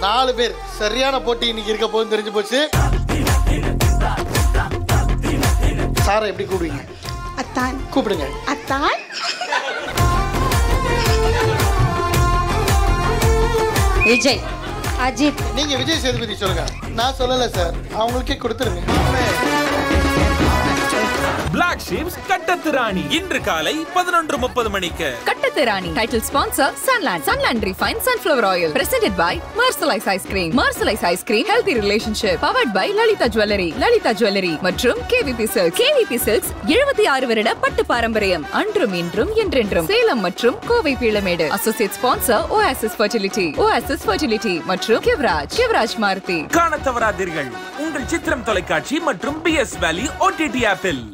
நாலு பேர் சரியான போட்டி இன்னைக்கு இருக்க போகுதுன்னு தெரிஞ்சு போச்சு சாரை எப்படி கூப்பிடுவீங்க அத்தான் கூப்பிடுங்க அத்தான் விஜய் அஜித் நீங்க விஜய் சேதுபதி சொல்லுங்க நான் சொல்லல சார் அவங்களுக்கே கொடுத்துருங்க பிளாக் ஷீப்ஸ் கட்டத்து ராணி இன்று காலை பதினொன்று முப்பது மணிக்கு கட்டத்திராணி title sponsor Sunland Sunland refine sunflower oil presented by மர்சலைஸ் ஐஸ்கிரீம் மர்சலைஸ் ice cream healthy relationship powered by Lalitha jewellery Lalitha jewellery மற்றும் கேவிபி சில்க்ஸ் கேவிபி சில்க்ஸ் எழுபத்தி ஆறு வருட பட்டு பாரம்பரியம் அன்றும் இன்றும் என்றென்றும் சேலம் மற்றும் Kovai Peelamedu associate sponsor OSS fertility OSS fertility மற்றும் கிவ்ராஜ் கிவ்ராஜ் மாருதி காண தவறாதீர்கள் உங்கள் சித்திரம் தொலைக்காட்சி மற்றும் பி எஸ் வேலி ஓடிடி ஆப்பில்